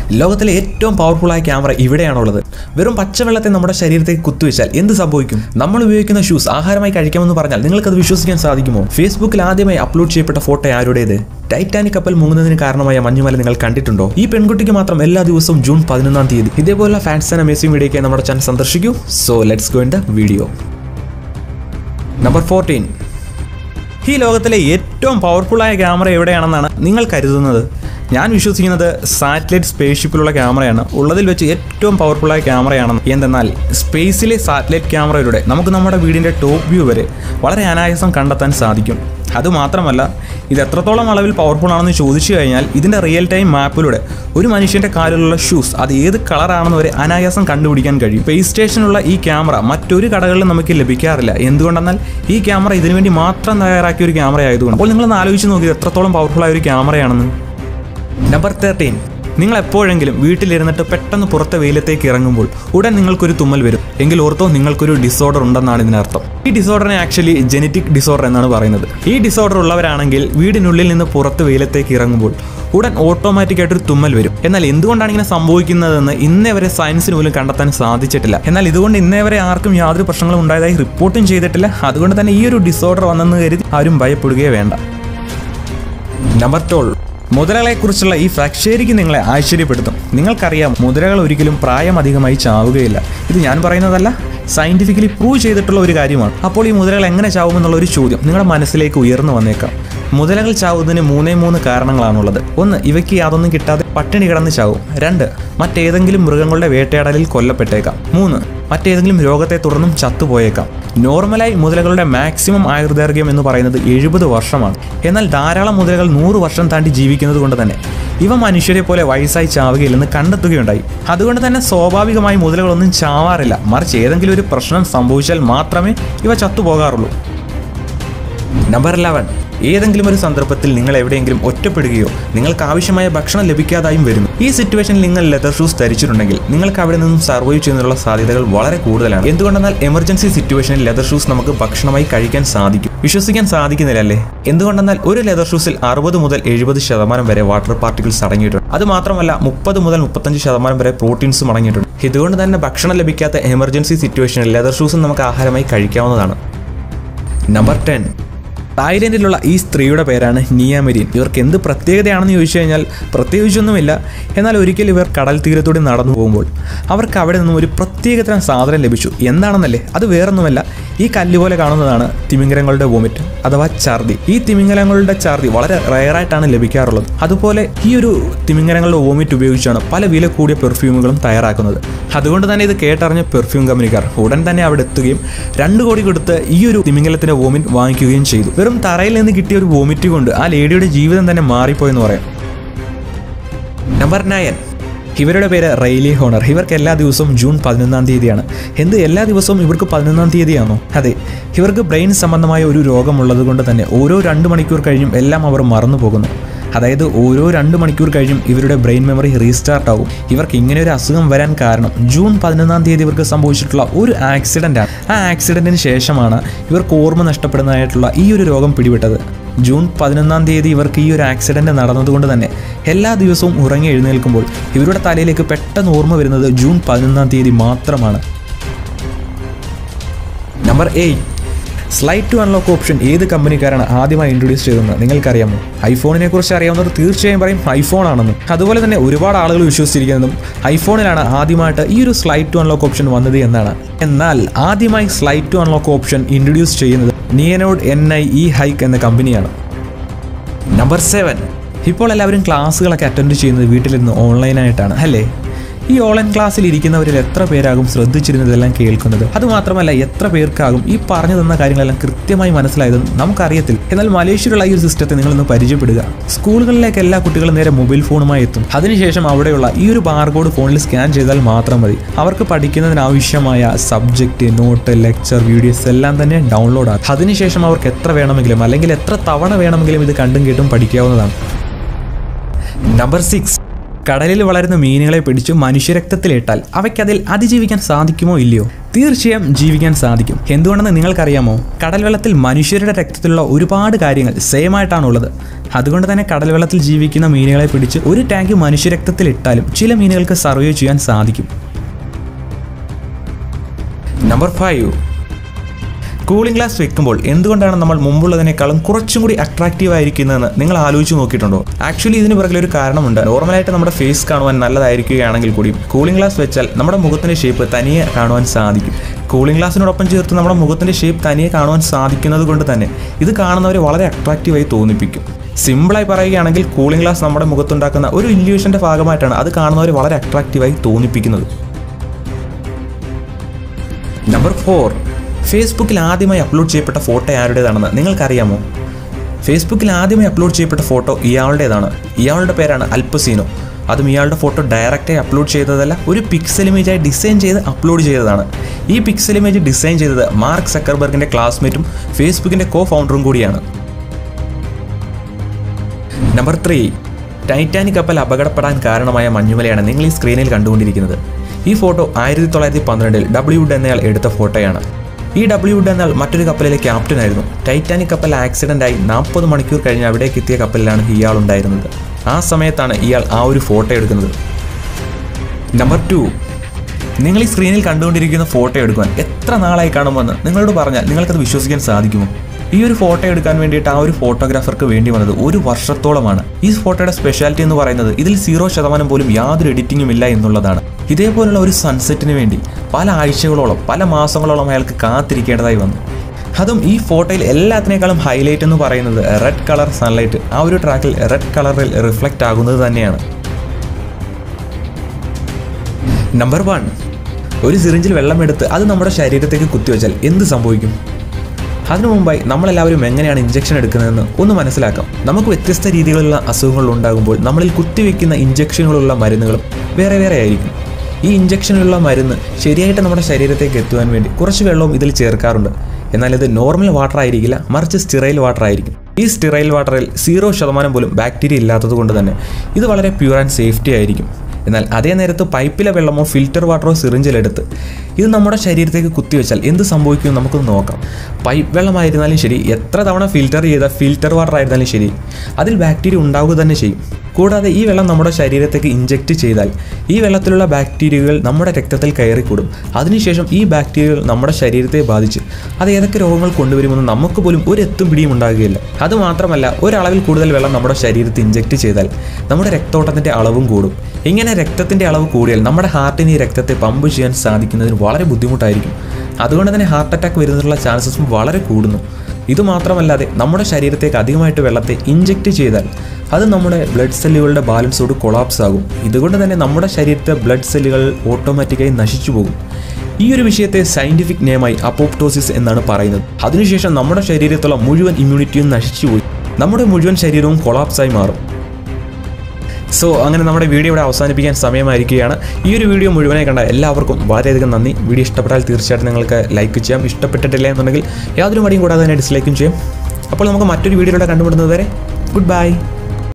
ലോകത്തിലെ ഏറ്റവും പവർഫുള്ളായ ക്യാമറ ഇവിടെയാണുള്ളത് വെറും പച്ചവെള്ളത്തെ നമ്മുടെ ശരീരത്തേക്ക് കുത്തിവെച്ചാൽ എന്ത് സംഭവിക്കും നമ്മൾ ഉപയോഗിക്കുന്ന ഷൂസ് ആഹാരമായി കഴിക്കാമെന്ന് പറഞ്ഞാൽ നിങ്ങൾക്കത് വിശ്വസിക്കാൻ സാധിക്കുമോ ഫേസ്ബുക്കിൽ ആദ്യമായി അപ്ലോഡ് ചെയ്യപ്പെട്ട ഫോട്ടോ ആരുടേത് ടൈറ്റാനിക് കപ്പൽ മുങ്ങുന്നതിന് കാരണമായ മഞ്ഞുമല നിങ്ങൾ കണ്ടിട്ടുണ്ടോ ഈ പെൺകുട്ടിക്ക് മാത്രം എല്ലാ ദിവസവും ജൂൺ പതിനൊന്നാം തീയതി ഇതേപോലുള്ള ഫാൻസ് ആൻഡ് അമേസിംഗ് വീഡിയോയ്ക്കായി നമ്മുടെ ചാനൽ സന്ദർശിക്കൂ so let's go in the video number fourteen ഈ ലോകത്തിലെ ഏറ്റവും പവർഫുള്ളായ ക്യാമറ എവിടെയാണെന്നാണ് നിങ്ങൾ കരുതുന്നത് ഞാൻ വിശ്വസിക്കുന്നത് സാറ്റലൈറ്റ് സ്പേസ്ഷിപ്പിലുള്ള ക്യാമറയാണ് ഉള്ളതിൽ വെച്ച് ഏറ്റവും പവർഫുള്ളായ ക്യാമറയാണെന്ന് എന്തെന്നാൽ സ്പേസിലെ സാറ്റലൈറ്റ് ക്യാമറയിലൂടെ നമുക്ക് നമ്മുടെ വീടിൻ്റെ ടോപ്പ് വ്യൂ വരെ വളരെ അനായാസം കണ്ടെത്താൻ സാധിക്കും അതുമാത്രമല്ല ഇത് എത്രത്തോളം അളവിൽ പവർഫുൾ ആണെന്ന് ചോദിച്ചു കഴിഞ്ഞാൽ ഇതിൻ്റെ റിയൽ ടൈം മാപ്പിലൂടെ ഒരു മനുഷ്യൻ്റെ കാലിലുള്ള ഷൂസ് അത് ഏത് കളറാണെന്ന് വരെ അനായാസം കണ്ടുപിടിക്കാൻ കഴിയും സ്പേസ് സ്റ്റേഷനുള്ള ഈ ക്യാമറ മറ്റൊരു കടകളിലും നമുക്ക് ലഭിക്കാറില്ല എന്തുകൊണ്ടെന്നാൽ ഈ ക്യാമറ ഇതിനുവേണ്ടി മാത്രം തയ്യാറാക്കിയ ഒരു ക്യാമറ ആയതുകൊണ്ട് അപ്പോൾ നിങ്ങളൊന്ന് ആലോചിച്ച് നോക്കി ഇത് എത്രത്തോളം പവർഫുൾ ആയ ഒരു ക്യാമറയാണെന്ന് നമ്പർ തേർട്ടീൻ നിങ്ങൾ എപ്പോഴെങ്കിലും വീട്ടിലിരുന്നിട്ട് പെട്ടെന്ന് പുറത്തെ വെയിലത്തേക്ക് ഇറങ്ങുമ്പോൾ ഉടൻ നിങ്ങൾക്കൊരു തുമ്മൽ വരും എങ്കിൽ ഓർത്തോ നിങ്ങൾക്കൊരു ഡിസോർഡർ ഉണ്ടെന്നാണ് ഇതിനർത്ഥം ഈ ഡിസോർഡറിനെ ആക്ച്വലി ജനറ്റിക് ഡിസോർഡർ എന്നാണ് പറയുന്നത് ഈ ഡിസോർഡർ ഉള്ളവരാണെങ്കിൽ വീടിനുള്ളിൽ നിന്ന് പുറത്ത് വെയിലത്തേക്ക് ഇറങ്ങുമ്പോൾ ഉടൻ ഓട്ടോമാറ്റിക് ആയിട്ടൊരു തുമ്മൽ വരും എന്നാൽ എന്തുകൊണ്ടാണ് ഇങ്ങനെ സംഭവിക്കുന്നതെന്ന് ഇന്നേ വരെ സയൻസിന് പോലും കണ്ടെത്താൻ സാധിച്ചിട്ടില്ല എന്നാൽ ഇതുകൊണ്ട് ഇന്നേ വരെ ആർക്കും യാതൊരു പ്രശ്നങ്ങളും ഉണ്ടായതായി റിപ്പോർട്ടും ചെയ്തിട്ടില്ല അതുകൊണ്ട് തന്നെ ഈ ഒരു ഡിസോർഡർ വന്നെന്ന് കരുതി ആരും ഭയപ്പെടുകയേ വേണ്ട നമ്പർ ട്വൽവ് മുതലകളെക്കുറിച്ചുള്ള ഈ ഫാക്ട് ശരിക്കും നിങ്ങളെ ആശ്ചര്യപ്പെടുത്തും നിങ്ങൾക്കറിയാം മുതലകൾ ഒരിക്കലും പ്രായം അധികമായി ചാവുകയില്ല ഇത് ഞാൻ പറയുന്നതല്ല സയന്റിഫിക്കലി പ്രൂവ് ചെയ്തിട്ടുള്ള ഒരു കാര്യമാണ് അപ്പോൾ ഈ മുതലകൾ എങ്ങനെ ചാവുമെന്നുള്ള ഒരു ചോദ്യം നിങ്ങളുടെ മനസ്സിലേക്ക് ഉയർന്നു വന്നേക്കാം മുതലകൾ ചാവുന്നതിന് മൂന്നേ മൂന്ന് കാരണങ്ങളാണുള്ളത് ഒന്ന് ഇവയ്ക്ക് യാതൊന്നും കിട്ടാതെ പട്ടിണി കിടന്ന് ചാവും രണ്ട് മറ്റേതെങ്കിലും മൃഗങ്ങളുടെ വേട്ടയാടലിൽ കൊല്ലപ്പെട്ടേക്കാം മൂന്ന് മറ്റേതെങ്കിലും രോഗത്തെ തുടർന്നും ചത്തുപോയേക്കാം നോർമലായി മുതലകളുടെ മാക്സിമം ആയുർദൈർഘ്യം എന്ന് പറയുന്നത് എഴുപത് വർഷമാണ് എന്നാൽ ധാരാളം മുതലകൾ നൂറ് വർഷം താണ്ടി ജീവിക്കുന്നത് കൊണ്ട് തന്നെ ഇവ മനുഷ്യരെ പോലെ വയസ്സായി ചാവുകയില്ലെന്ന് കണ്ടെത്തുകയുണ്ടായി അതുകൊണ്ട് തന്നെ സ്വാഭാവികമായി മുതലകളൊന്നും ചാവാറില്ല മറിച്ച് ഏതെങ്കിലും ഒരു പ്രശ്നം സംഭവിച്ചാൽ മാത്രമേ ഇവ ചത്തുപോകാറുള്ളൂ നമ്പർ ലെവൻ ഏതെങ്കിലും ഒരു സന്ദർഭത്തിൽ നിങ്ങൾ എവിടെയെങ്കിലും ഒറ്റപ്പെടുകയോ നിങ്ങൾക്ക് ആവശ്യമായ ഭക്ഷണം ലഭിക്കാതായും വരുന്നു ഈ സിറ്റുവേഷനിൽ നിങ്ങൾ ലെതർ ഷൂസ് ധരിച്ചിട്ടുണ്ടെങ്കിൽ നിങ്ങൾക്ക് അവിടെ നിന്നും സർവൈവ് ചെയ്യുന്നതിനുള്ള സാധ്യതകൾ വളരെ കൂടുതലാണ് എന്തുകൊണ്ടെന്നാൽ എമർജൻസി സിറ്റുവേഷനിൽ ലെതർ ഷൂസ് നമുക്ക് ഭക്ഷണമായി കഴിക്കാൻ സാധിക്കും വിശ്വസിക്കാൻ സാധിക്കുന്നില്ല അല്ലേ എന്തുകൊണ്ടെന്നാൽ ഒരു ലെതർ ഷൂസിൽ അറുപത് മുതൽ എഴുപത് ശതമാനം വരെ വാട്ടർ പാർട്ടിക്കിൾസ് അടങ്ങിയിട്ടുണ്ട് അത് മാത്രമല്ല മുപ്പത് മുതൽ മുപ്പത്തഞ്ച് ശതമാനം വരെ പ്രോട്ടീൻസും അടങ്ങിയിട്ടുണ്ട് ഇതുകൊണ്ട് തന്നെ ഭക്ഷണം ലഭിക്കാത്ത എമർജൻസി സിറ്റുവേഷനിൽ ലെതർ ഷൂസും നമുക്ക് ആഹാരമായി കഴിക്കാവുന്നതാണ് നമ്പർ ടെൻ തായ്ലൻഡിലുള്ള ഈ സ്ത്രീയുടെ പേരാണ് നിയാമരീൻ ഇവർക്ക് എന്ത് പ്രത്യേകതയാണെന്ന് ചോദിച്ചു കഴിഞ്ഞാൽ പ്രത്യേകിച്ചൊന്നുമില്ല എന്നാൽ ഒരിക്കൽ ഇവർ കടൽ തീരത്തൂടെ നടന്നു പോകുമ്പോൾ അവർക്ക് അവിടെ നിന്നും ഒരു പ്രത്യേകതരം സാധനം ലഭിച്ചു എന്താണെന്നല്ലേ അത് വേറൊന്നുമല്ല ഈ കല്ല് പോലെ കാണുന്നതാണ് തിമിംഗലങ്ങളുടെ വോമിറ്റ് അഥവാ ഛർദി ഈ തിമിംഗലങ്ങളുടെ ഛർദി വളരെ റയറായിട്ടാണ് ലഭിക്കാറുള്ളത് അതുപോലെ ഈ ഒരു തിമിംഗലങ്ങളുടെ വോമിറ്റ് ഉപയോഗിച്ചാണ് പല വില കൂടിയ പെർഫ്യൂമുകളും തയ്യാറാക്കുന്നത് അതുകൊണ്ട് തന്നെ ഇത് കേട്ടറിഞ്ഞ പെർഫ്യൂം കമ്പനിക്കാർ ഉടൻ തന്നെ അവിടെ എത്തുകയും രണ്ട് കോടി കൊടുത്ത് ഈ ഒരു തിമിംഗലത്തിന്റെ വോമിറ്റ് വാങ്ങിക്കുകയും ചെയ്തു വെറും തറയിൽ നിന്ന് കിട്ടിയ ഒരു വോമിറ്റ് കൊണ്ട് ആ ലേഡിയുടെ ജീവിതം തന്നെ മാറിപ്പോയെന്ന് പറയാം നമ്പർ നയൻ ഇവരുടെ പേര് റെയിലി ഹോണർ ഇവർക്ക് എല്ലാ ദിവസവും ജൂൺ പതിനൊന്നാം തീയതിയാണ് എന്ത് എല്ലാ ദിവസവും ഇവർക്ക് പതിനൊന്നാം തീയതിയാണോ അതെ ഇവർക്ക് ബ്രെയിൻ സംബന്ധമായ ഒരു രോഗമുള്ളത് കൊണ്ട് തന്നെ ഓരോ രണ്ട് മണിക്കൂർ കഴിഞ്ഞും എല്ലാം അവർ മറന്നു പോകുന്നു അതായത് ഓരോ രണ്ട് മണിക്കൂർ കഴിഞ്ഞും ഇവരുടെ ബ്രെയിൻ മെമ്മറി റീസ്റ്റാർട്ട് ആവും ഇവർക്ക് ഇങ്ങനെ ഒരു അസുഖം വരാൻ കാരണം ജൂൺ പതിനൊന്നാം തീയതി ഇവർക്ക് സംഭവിച്ചിട്ടുള്ള ഒരു ആക്സിഡൻ്റ് ആണ് ആ ആക്സിഡൻറ്റിന് ശേഷമാണ് ഇവർക്ക് ഓർമ്മ നഷ്ടപ്പെടുന്നതായിട്ടുള്ള ഈ ഒരു രോഗം പിടിപെട്ടത് ജൂൺ പതിനൊന്നാം തീയതി ഇവർക്ക് ഈ ഒരു ആക്സിഡൻറ്റ് നടന്നതുകൊണ്ട് തന്നെ എല്ലാ ദിവസവും ഉറങ്ങി എഴുന്നേൽക്കുമ്പോൾ ഇവരുടെ തലയിലേക്ക് പെട്ടെന്ന് ഓർമ്മ വരുന്നത് ജൂൺ പതിനൊന്നാം തീയതി മാത്രമാണ് number eight slide to unlock option ഏത് കമ്പനിക്കാരാണ് ആദ്യമായി ഇൻട്രൊഡ്യൂസ് ചെയ്തതെന്ന് നിങ്ങൾക്കറിയാമോ ഐഫോണിനെ കുറിച്ച് അറിയാവുന്നവർ തീർച്ചയായും പറയും ഐഫോൺ ആണെന്ന് അതുപോലെ തന്നെ ഒരുപാട് ആളുകൾ വിശ്വസിച്ചിരിക്കുന്നതും ഐഫോണിലാണ് ആദ്യമായിട്ട് ഈ ഒരു സ്ലൈഡ് ടു അൺലോക്ക് ഓപ്ഷൻ വന്നത് എന്നാണ് എന്നാൽ ആദ്യമായി slide to unlock option introduce ചെയ്യുന്നത് നിയനോഡ് എൻ ഐ ഇ ഹൈക്ക് എന്ന കമ്പനിയാണ് നമ്പർ സെവൻ ഇപ്പോൾ എല്ലാവരും ക്ലാസ്സുകളൊക്കെ അറ്റൻഡ് ചെയ്യുന്നത് വീട്ടിലിരുന്ന് ഓൺലൈനായിട്ടാണ് അല്ലേ ഈ ഓൺലൈൻ ക്ലാസ്സിൽ ഇരിക്കുന്നവരിൽ എത്ര പേരാകും ശ്രദ്ധിച്ചിരുന്നതെല്ലാം കേൾക്കുന്നത് അതുമാത്രമല്ല എത്ര പേർക്കാകും ഈ പറഞ്ഞു തന്ന കാര്യങ്ങളെല്ലാം കൃത്യമായി മനസ്സിലായതെന്ന് നമുക്കറിയത്തില്ല എന്നാൽ മലേഷ്യയിലുള്ള ഈ ഒരു സിസ്റ്റത്തെ നിങ്ങളൊന്ന് പരിചയപ്പെടുക സ്കൂളുകളിലേക്ക് എല്ലാ കുട്ടികളും നേരെ മൊബൈൽ ഫോണുമായി എത്തും അതിനുശേഷം അവിടെയുള്ള ഈ ഒരു ബാർകോഡ് ഫോണിൽ സ്കാൻ ചെയ്താൽ മാത്രം മതി അവർക്ക് പഠിക്കുന്നതിനാവശ്യമായ സബ്ജക്റ്റ് നോട്ട് ലെക്ചർ വീഡിയോസ് എല്ലാം തന്നെ ഡൗൺലോഡ് ആകും അതിനുശേഷം അവർക്ക് എത്ര വേണമെങ്കിലും അല്ലെങ്കിൽ എത്ര തവണ വേണമെങ്കിലും ഇത് കണ്ടും കേട്ടും പഠിക്കാവുന്നതാണ് നമ്പർ സിക്സ് കടലിൽ വളരുന്ന മീനുകളെ പിടിച്ച് മനുഷ്യരക്തത്തിലിട്ടാൽ അവയ്ക്കതിൽ അതിജീവിക്കാൻ സാധിക്കുമോ ഇല്ലയോ തീർച്ചയായും ജീവിക്കാൻ സാധിക്കും എന്തുകൊണ്ടെന്ന് നിങ്ങൾക്കറിയാമോ കടൽ വെള്ളത്തിൽ മനുഷ്യരുടെ രക്തത്തിലുള്ള ഒരുപാട് കാര്യങ്ങൾ സെയിം ആയിട്ടാണുള്ളത് അതുകൊണ്ട് തന്നെ കടൽ വെള്ളത്തിൽ ജീവിക്കുന്ന മീനുകളെ പിടിച്ച് ഒരു ടാങ്ക് മനുഷ്യരക്തത്തിൽ ഇട്ടാലും ചില മീനുകൾക്ക് സർവൈവ് ചെയ്യാൻ സാധിക്കും നമ്പർ ഫൈവ് കൂളിംഗ് ഗ്ലാസ് വെക്കുമ്പോൾ എന്തുകൊണ്ടാണ് നമ്മൾ മുമ്പുള്ളതിനേക്കാളും കുറച്ചും കൂടി അട്രാക്റ്റീവ് ആയിരിക്കുന്നതെന്ന് നിങ്ങൾ ആലോചിച്ച് നോക്കിയിട്ടുണ്ടോ ആക്ച്വലി ഇതിന് പിറകിൽ ഒരു കാരണമുണ്ട് നോർമലായിട്ട് നമ്മുടെ ഫേസ് കാണുവാൻ നല്ലതായിരിക്കുകയാണെങ്കിൽ കൂടിയും കൂളിംഗ് ഗ്ലാസ് വെച്ചാൽ നമ്മുടെ മുഖത്തിന്റെ ഷേപ്പ് തനിയെ കാണുവാൻ സാധിക്കും കൂളിംഗ് ഗ്ലാസിനോടൊപ്പം ചേർത്ത് നമ്മുടെ മുഖത്തിന്റെ ഷേപ്പ് തനിയെ കാണുവാൻ സാധിക്കുന്നത് കൊണ്ട് തന്നെ ഇത് കാണുന്നവരെ വളരെ അട്രാക്റ്റീവായി തോന്നിപ്പിക്കും സിമ്പിളായി പറയുകയാണെങ്കിൽ കൂളിംഗ് ഗ്ലാസ് നമ്മുടെ മുഖത്തുണ്ടാക്കുന്ന ഒരു ഇല്യൂഷന്റെ ഭാഗമായിട്ടാണ് അത് കാണുന്നവരെ വളരെ അട്രാക്റ്റീവായി തോന്നിപ്പിക്കുന്നത് നമ്പർ ഫോർ ഫേസ്ബുക്കിൽ ആദ്യമായി അപ്ലോഡ് ചെയ്യപ്പെട്ട ഫോട്ടോ ആരുടേതാണെന്ന് നിങ്ങൾക്കറിയാമോ ഫേസ്ബുക്കിൽ ആദ്യമായി അപ്ലോഡ് ചെയ്യപ്പെട്ട ഫോട്ടോ ഇയാളുടേതാണ് ഇയാളുടെ പേരാണ് അൽപ്പസീനോ അതും ഇയാളുടെ ഫോട്ടോ ഡയറക്റ്റായി അപ്ലോഡ് ചെയ്തതല്ല ഒരു പിക്സൽ ഇമേജായി ഡിസൈൻ ചെയ്ത് അപ്ലോഡ് ചെയ്തതാണ് ഈ പിക്സൽ ഇമേജ് ഡിസൈൻ ചെയ്തത് മാർക്ക് സക്കർബർഗിൻ്റെ ക്ലാസ്മേറ്റും ഫേസ്ബുക്കിൻ്റെ കോ ഫൗണ്ടറും കൂടിയാണ് നമ്പർ ത്രീ ടൈറ്റാനിക് കപ്പൽ അപകടപ്പെടാൻ കാരണമായ മഞ്ഞുമലയാണ് നിങ്ങൾ ഈ സ്ക്രീനിൽ കണ്ടുകൊണ്ടിരിക്കുന്നത് ഈ ഫോട്ടോ ആയിരത്തി തൊള്ളായിരത്തി പന്ത്രണ്ടിൽ ഡബ്ല്യു വുഡ് എന്നയാൾ എടുത്ത ഫോട്ടോയാണ് ഈ ഡബ്ല്യു വുഡ് എന്നാൽ മറ്റൊരു കപ്പലിലെ ക്യാപ്റ്റനായിരുന്നു ടൈറ്റാനിക് കപ്പൽ ആക്സിഡന്റ് ആയി നാൽപ്പത് മണിക്കൂർ കഴിഞ്ഞ് അവിടേക്ക് എത്തിയ കപ്പലിലാണ് ഇയാൾ ഉണ്ടായിരുന്നത് ആ സമയത്താണ് ഇയാൾ ആ ഒരു ഫോട്ടോ എടുക്കുന്നത് നമ്പർ ടു നിങ്ങൾ ഈ സ്ക്രീനിൽ കണ്ടുകൊണ്ടിരിക്കുന്ന ഫോട്ടോ എടുക്കുവാൻ എത്ര നാളായി കാണുമെന്ന് നിങ്ങളോട് പറഞ്ഞാൽ നിങ്ങൾക്കത് വിശ്വസിക്കാൻ സാധിക്കുമോ ഈ ഒരു ഫോട്ടോ എടുക്കാൻ വേണ്ടിയിട്ട് ആ ഒരു ഫോട്ടോഗ്രാഫർക്ക് വേണ്ടി വന്നത് ഒരു വർഷത്തോളമാണ് ഈ ഫോട്ടോയുടെ സ്പെഷ്യാലിറ്റി എന്ന് പറയുന്നത് ഇതിൽ സീറോ ശതമാനം പോലും യാതൊരു എഡിറ്റിംഗും ഇല്ല എന്നുള്ളതാണ് ഇതേപോലുള്ള ഒരു സൺസെറ്റിന് വേണ്ടി പല ആഴ്ചകളോളം പല മാസങ്ങളോളം അയാൾക്ക് കാത്തിരിക്കേണ്ടതായി വന്നു അതും ഈ ഫോട്ടോയിൽ എല്ലാത്തിനേക്കാളും ഹൈലൈറ്റ് എന്ന് പറയുന്നത് റെഡ് കളർ സൺലൈറ്റ് ആ ഒരു ട്രാക്കിൽ റെഡ് കളറിൽ റിഫ്ലക്റ്റ് ആകുന്നത് തന്നെയാണ് നമ്പർ വൺ ഒരു സിറിഞ്ചിൽ വെള്ളമെടുത്ത് അത് നമ്മുടെ ശരീരത്തേക്ക് കുത്തിവെച്ചാൽ എന്ത് സംഭവിക്കും അതിനു മുമ്പായി നമ്മളെല്ലാവരും എങ്ങനെയാണ് ഇഞ്ചക്ഷൻ എടുക്കുന്നതെന്ന് ഒന്ന് മനസ്സിലാക്കാം നമുക്ക് വ്യത്യസ്ത രീതിയിലുള്ള അസുഖങ്ങൾ ഉണ്ടാകുമ്പോൾ നമ്മളിൽ കുത്തിവെക്കുന്ന ഇഞ്ചക്ഷനുകളുള്ള മരുന്നുകളും വേറെ വേറെ ആയിരിക്കും ഈ ഇഞ്ചക്ഷനുള്ള മരുന്ന് ശരിയായിട്ട് നമ്മുടെ ശരീരത്തേക്ക് എത്തുവാൻ വേണ്ടി കുറച്ച് വെള്ളവും ഇതിൽ ചേർക്കാറുണ്ട് എന്നാൽ ഇത് നോർമൽ വാട്ടർ ആയിരിക്കില്ല മറിച്ച് സ്റ്റിറൈൽ വാട്ടർ ആയിരിക്കും ഈ സ്റ്റിറൈൽ വാട്ടറിൽ സീറോ ശതമാനം പോലും ബാക്ടീരിയ ഇല്ലാത്തത് കൊണ്ട് തന്നെ ഇത് വളരെ പ്യൂർ ആൻഡ് സേഫ്റ്റി ആയിരിക്കും എന്നാൽ അതേ നേരത്ത് പൈപ്പിലെ വെള്ളമോ ഫിൽറ്റർ വാട്ടറോ സിറിഞ്ചിലെടുത്ത് ഇത് നമ്മുടെ ശരീരത്തേക്ക് കുത്തിവെച്ചാൽ എന്ത് സംഭവിക്കുമെന്ന് നമുക്കൊന്ന് നോക്കാം പൈപ്പ് വെള്ളമായിരുന്നാലും ശരി എത്ര തവണ ഫിൽറ്റർ ചെയ്ത ഫിൽറ്റർ വാട്ടർ ആയിരുന്നാലും ശരി അതിൽ ബാക്ടീരിയ ഉണ്ടാവുക തന്നെ ചെയ്യും കൂടാതെ ഈ വെള്ളം നമ്മുടെ ശരീരത്തേക്ക് ഇഞ്ചെക്റ്റ് ചെയ്താൽ ഈ വെള്ളത്തിലുള്ള ബാക്ടീരിയകൾ നമ്മുടെ രക്തത്തിൽ കയറിക്കൂടും അതിനുശേഷം ഈ ബാക്ടീരിയകൾ നമ്മുടെ ശരീരത്തെ ബാധിച്ച് അത് ഏതൊക്കെ രോഗങ്ങൾ കൊണ്ടുവരുമെന്ന് നമുക്ക് പോലും ഒരു എത്തും പിടിയും ഉണ്ടാകുകയില്ല അതുമാത്രമല്ല ഒരളവിൽ കൂടുതൽ വെള്ളം നമ്മുടെ ശരീരത്തിൽ ഇഞ്ചെക്റ്റ് ചെയ്താൽ നമ്മുടെ രക്തോട്ടത്തിൻ്റെ അളവും കൂടും ഇങ്ങനെ രക്തത്തിൻ്റെ അളവ് കൂടിയാൽ നമ്മുടെ ഹാർട്ടിന് ഈ രക്തത്തെ പമ്പ് ചെയ്യാൻ സാധിക്കുന്നതിന് വളരെ ബുദ്ധിമുട്ടായിരിക്കും അതുകൊണ്ട് തന്നെ ഹാർട്ട് അറ്റാക്ക് വരുന്നതിനുള്ള ചാൻസസും വളരെ കൂടുന്നു ഇതുമാത്രമല്ലാതെ നമ്മുടെ ശരീരത്തേക്ക് അധികമായിട്ട് വെള്ളത്തെ ഇഞ്ചെക്റ്റ് ചെയ്താൽ അത് നമ്മുടെ ബ്ലഡ് സെല്ലുകളുടെ ബാലൻസോട് കൊളാപ്സ് ആകും ഇതുകൊണ്ട് തന്നെ നമ്മുടെ ശരീരത്തെ ബ്ലഡ് സെല്ലുകൾ ഓട്ടോമാറ്റിക്കായി നശിച്ചു പോകും ഈ ഒരു വിഷയത്തെ സയന്റിഫിക് നെയമായി അപ്പോപ്റ്റോസിസ് എന്നാണ് പറയുന്നത് അതിനുശേഷം നമ്മുടെ ശരീരത്തുള്ള മുഴുവൻ ഇമ്മ്യൂണിറ്റിയും നശിച്ചുപോയി നമ്മുടെ മുഴുവൻ ശരീരവും കൊളാപ്സായി മാറും സോ അങ്ങനെ നമ്മുടെ വീഡിയോ ഇവിടെ അവസാനിപ്പിക്കാൻ സമയമായിരിക്കുകയാണ് ഈ ഒരു വീഡിയോ മുഴുവനായി കണ്ട എല്ലാവർക്കും വളരെയധികം നന്ദി വീഡിയോ ഇഷ്ടപ്പെട്ടാൽ തീർച്ചയായിട്ടും നിങ്ങൾക്ക് ലൈക്ക് ചെയ്യാം ഇഷ്ടപ്പെട്ടിട്ടില്ല എന്നുണ്ടെങ്കിൽ യാതൊരു മടിയും കൂടാതെ തന്നെ ഡിസ്ലൈക്കും ചെയ്യാം അപ്പോൾ നമുക്ക് മറ്റൊരു വീഡിയോയിലൂടെ കണ്ടുപിടുന്നത് വരെ ഗുഡ് ബൈ